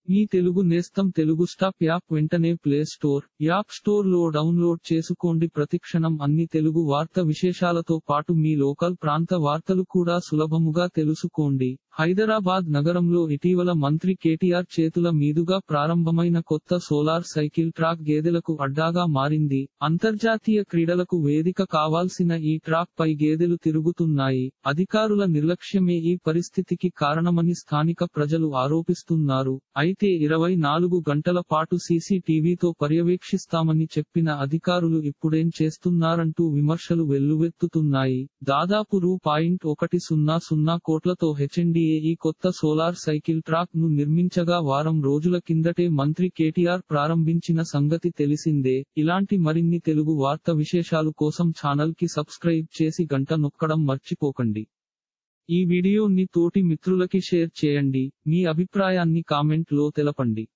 మీ తెలుగు నేస్తం Telugu stop app వెంటనే play store app store లో డౌన్లోడ్ చేసుకోండి ప్రతిక్షణం అన్ని తెలుగు వార్త విశేషాలతో పాటు మీ లోకల్ ప్రాంత వార్తలు కూడా సులభముగా తెలుసుకోండి హైదరాబాద్ నగరంలో ఇటీవల మంత్రి కేటీఆర్ చేతుల మీదుగా ప్రారంభమైన కొత్త సోలార్ సైకిల్ ట్రాక్ గేదెలకు అడ్డాగా మారింది అంతర్జాతీయ క్రీడలకు వేదిక కావాల్సిన ఈ ట్రాక్ పై గేదెలు తిరుగుతున్నాయి అధికారుల నిర్లక్ష్యమే ఈ పరిస్థితికి కారణమని స్థానిక ప్రజలు ఆరోపిస్తున్నారు అయితే ఇరవై నాలుగు గంటల పాటు సీసీటీవీతో పర్యవేక్షిస్తామని చెప్పిన అధికారులు ఇప్పుడేం చేస్తున్నారంటూ విమర్శలు వెల్లువెత్తుతున్నాయి దాదాపు రూ పాయింట్ ఒకటి సున్నా సున్నా కోట్లతో హెచ్ఎండిఏ ఈ కొత్త సోలార్ సైకిల్ ట్రాక్ ను నిర్మించగా వారం రోజుల కిందటే మంత్రి కేటీఆర్ ప్రారంభించిన సంగతి తెలిసిందే ఇలాంటి మరిన్ని తెలుగు వార్త విశేషాలు కోసం ఛానల్ కి సబ్స్క్రైబ్ చేసి గంట నొక్కడం మర్చిపోకండి ఈ వీడియోని తోటి మిత్రులకి షేర్ చేయండి మీ అభిప్రాయాన్ని కామెంట్ లో తెలపండి